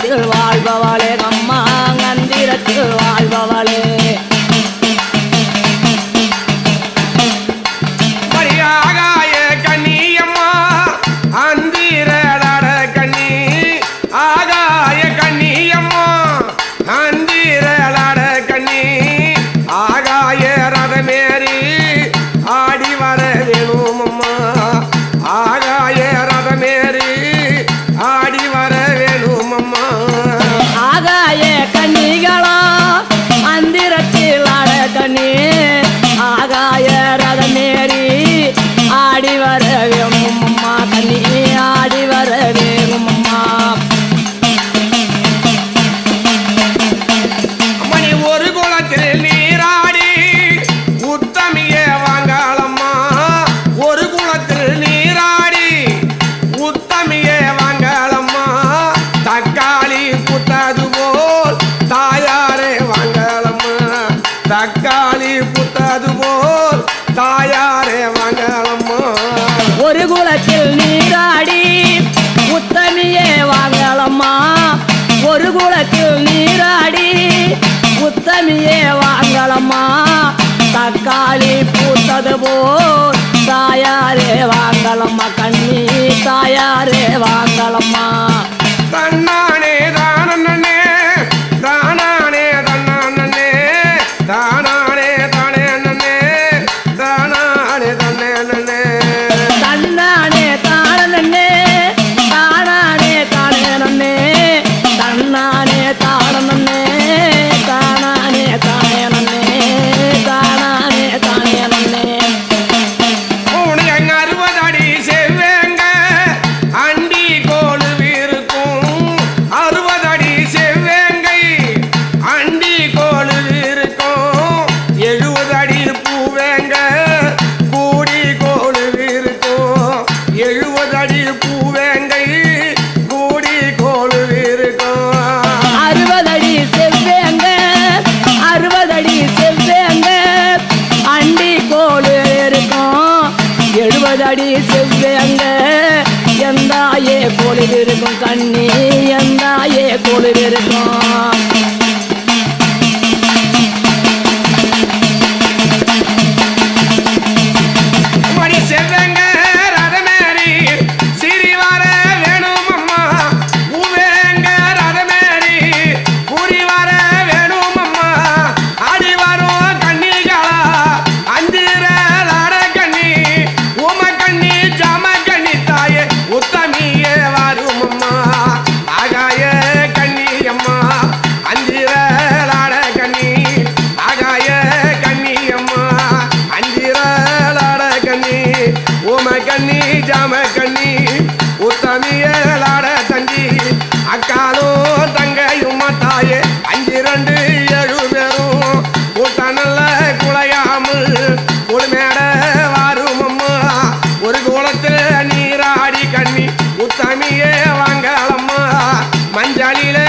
அந்திரத்தில் வாழ்பவளே அம்மா அந்திரத்தில் வாழ்பவளே மரியாகாய கண்ணியம்மா அந்திரலாட கண்ணி ஆகாய கண்ணியம்மா அந்திரலாட கண்ணி ஆகாய ரதமேறி ஆடி வர வேணுமம்மா ஆகாய ரதமேறி ஆடி வர வேணுமம்மா ஆகாய கன்னிகளா அந்திரத்தில் ஆட கண்ணி ஆகாய ரதமேறி ஆடி வர வேணும் அம்மா கண்ணி ஆடி வர வேணும் அம்மா மணி ஒரு குளத்தில் நீராடி உத்தமிய வாங்காளம்மா ஒரு குளத்தில் நீராடி உத்தமிய வாங்காளம்மா தக்காளி புத்தது போல் தாயாரே வாங்காளம்மா தக்காளி புத்தது போல் தாயாரே வாங்காளம்மா ஒரு குளத்தில் நீராடி உத்தமியே வாங்கலம்மா ஒரு குளத்தில் நீராடி உத்தமியே வாங்கலம்மா தக்காளி பூத்தது போல் தாயாரே வாங்கலம்மா கண்ணி தாயாரே வாங்கலம்மா தன்னானே தானே தானானே தன்னானே தானானே தானே நன்னே தானானே தன்னே நன்னே தன்னானே தானே தானானே தானே நன்னே தன்னானே தானே தானானே தானே நன்னே தானானே தானே நன்னே உனக்கு அறுபது அடி செவ்வேங்க அண்டி கோலு இருக்கும் அறுபது அடி செவ்வேங்கை அண்டி கோலு இருக்கும் எழுபது அடி பூவேங்க கூடி கோலு இருக்கும் எழுபது அடி பூவேங்கை கூடி கோலு இருக்கும் அறுபதடி செவ்வேங்க அறுபதடி செவ்வேங்க அண்டி கோடு இருக்கும் எழுபதடி செவ்வேங்க எந்தாயே கோளில் இருக்கும் கண்ணி எந்தாயே கோளில் இருக்கும் மணி செவ்வங்க ரதமேறி சிறி வர வேணும் அம்மா பூவேங்க ரதமேறி புரி வர வேணும் அம்மா அடி வரும் கண்ணிகளா அஞ்சிரலாட கண்ணி உம கண்ணி ஜம கண்ணி தாயே உத்தமியே வரும் அம்மா ஆகாய கண்ணி அம்மா அஞ்சிரலாட கண்ணி ஆகாய கண்ணி அம்மா அஞ்சிரலாட கண்ணி உம கண்ணி ஜாம கண்ணி உத்தமியலாட தஞ்சி அக்காலும் தங்கையும் தாயே அஞ்சு ரெண்டு ஏழு பேரும் கூட்ட நல்ல குலையாமல் குழுமேட வாரும் அம்மா ஒரு குளத்தில் நீராடி கண்ணி உத்தமியே வாங்கலம்மா மஞ்சளில